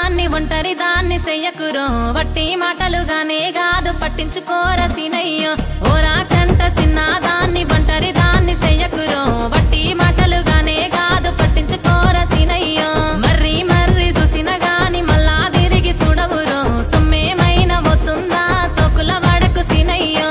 దాన్ని ఒంటరి దాన్ని చెయ్యకురో వట్టి మాటలుగానే కాదు పట్టించుకోర సీనయ్యో ఓరా కంట చిన్న దాన్ని ఒంటరి దాన్ని చెయ్యకురో వట్టి మాటలుగానే కాదు పట్టించుకోర సీనయ్యో మర్రి మర్రి చూసిన గాని మళ్ళా తిరిగి చూడవురో సొమ్మేమైన వస్తుందా సోకుల వడకు సీనయ్యో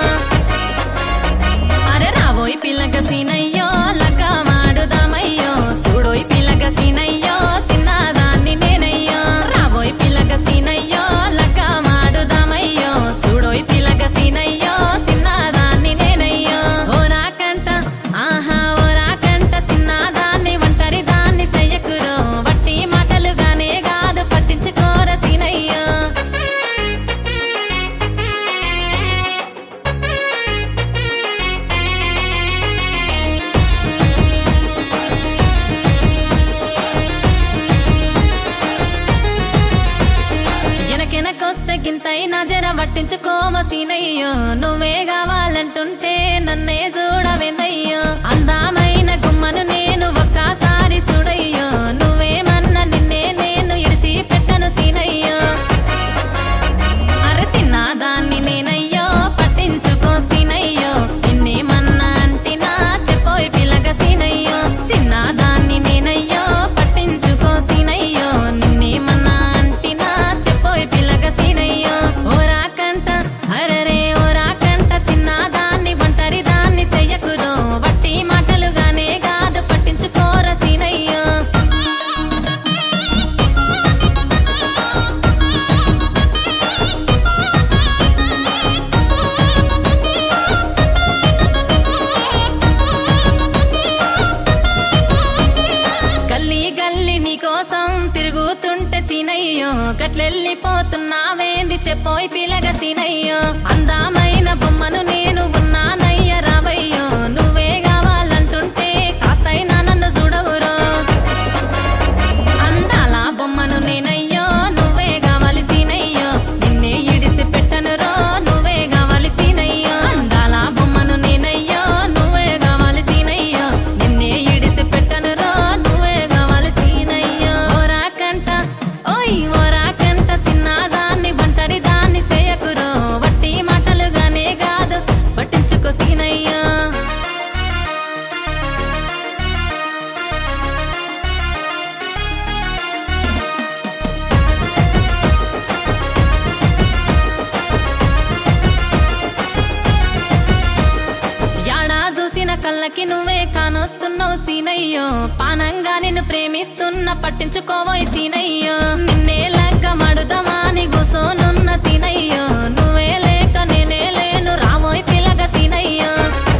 అరే రావోయ్ పిల్లగ సీనయ్యో లగ్గ మాడుదామయ్యో చూడోయ్ పిల్లగ సీనయ్యో చిన్నదాన్ని నేనయ్యో రావోయ్ పిల్లగ సీనయ్యో లగ్గ మాడుదామయ్యో చూడోయ్ పిల్లగ సీనయ్యో చిన్నదాన్ని నేనయ్యో ఓ రాకంట ఆహా ఓ రాకంట చిన్నదాన్ని ఒంటరి దాన్ని చెయ్యకురో వట్టి మాటలుగానే కాదు పట్టించుకోర సీనయ్యో ఎనకెనకొస్తే గింతైనా జర పట్టించుకోవ సీనయ్యో నువ్వే కావాలంటుంటే నన్నే చూడవేందయ్యో అందమైన గుమ్మను నేను ఒక్కసారి చూడయ్యో నువ్వేమన్నా నిన్నే నేను ఇడిసి పెట్టను సీనయ్యో అరే దాన్ని నేనయ్యో పట్టించుకో సీనయ్యో నిన్నేమన్నా అంటినా చెప్పోయ్ పిల్లగ సీనయ్యో దాన్ని నేనయ్యో పట్టించుకో సీనయ్యో నిన్నేమన్నా అంటినా చెప్పోయ్ పిల్లగ సీనయ్యో ఓ రాకంట అరరే ఓ రాకంట దాన్ని ఒంటరి దాన్ని చెయ్యకురో వట్టి మాటలుగానే కాదు పట్టించుకోర సీనయ్యో గల్లీ గల్లీ నీకోసం తిరుగుతుంటే సీనయ్యో గట్లెళ్ళిపోతున్నావేంది చెప్పోయ్ పిలగ సీనయ్యో అందమైన బొమ్మను నేను ఉన్నానయ్య రావయ్యో నువ్వే కావాలంటుంటే కాస్తైనా నన్ను చూడవురో అందాల బొమ్మను నేనయ్యో నువ్వే కావాలి సీనయ్యో నిన్నే ఇడిసి పెట్టను రో నువ్వే కావాలి సీనయ్యో అందాల బొమ్మను నేనయ్యో నువ్వే కావాలి సీనయ్యో నిన్నే ఇడిసి పెట్టను రో నువ్వే కావాలి సీనయ్యో ఓరాకంట ఓయ్ ఓరాకంట చిన్నదాన్ని ఒంటరి దాన్ని చేయకురో వట్టి మాటలుగానే కాదు పట్టించుకో సీనయ్యో యాడా చూసిన కళ్ళకి నువ్వే కానొస్తున్నావు సీనయ్యో పానంగా నిన్ను ప్రేమిస్తున్న పట్టించుకోవోయ్ సీనయ్యో నిన్నే లగ్గ మడుదమాని గుసోనున్న సీనయ్యో నువ్వే లేక నేనే లేను రావోయ్ పిలగ సీనయ్యో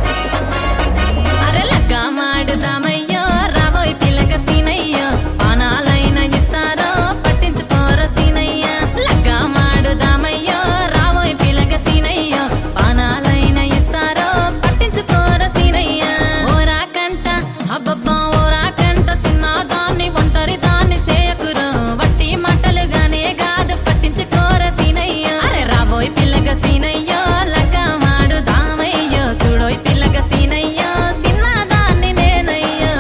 అరే లగ్గ మాడుదామయ్యో రావోయ్ పిలగ సీనయ్యో పానాలైన ఇస్తారో పట్టించుకోర సీనయ్య లగ్గ మాడుదామయ్యో రావోయ్ పిలగ సీనయ్యో పానాలైన ఇస్తారో పట్టించుకోర సీనయ్య ఓరాకంట అబ్బబ్బా ఓరాకంట చిన్నదాన్ని ఒంటరి దాన్ని చేయకురో వట్టి మాటలుగానే కాదు పట్టించుకోర సీనయ్య అరే రాబోయ్ పిల్లగ సీనయ్యో లగ్గ మాడుదామయ్యో చూడోయ్ పిల్లగ సీనయ్యో చిన్నదాన్ని నేనయ్యో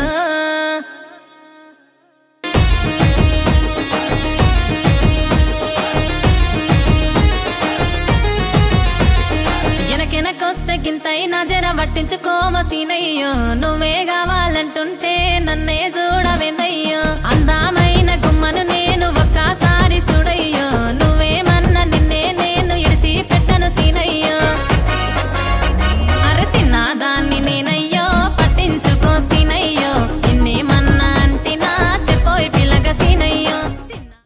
ఎనకెనకొస్తే గింతైనా జర పట్టించుకోవ సీనయ్యో నువ్వే కావాలంటుంటే నన్నే చూడవేందయ్యో అందమైన గుమ్మను నేను ఒక్కసారి చూడయ్యో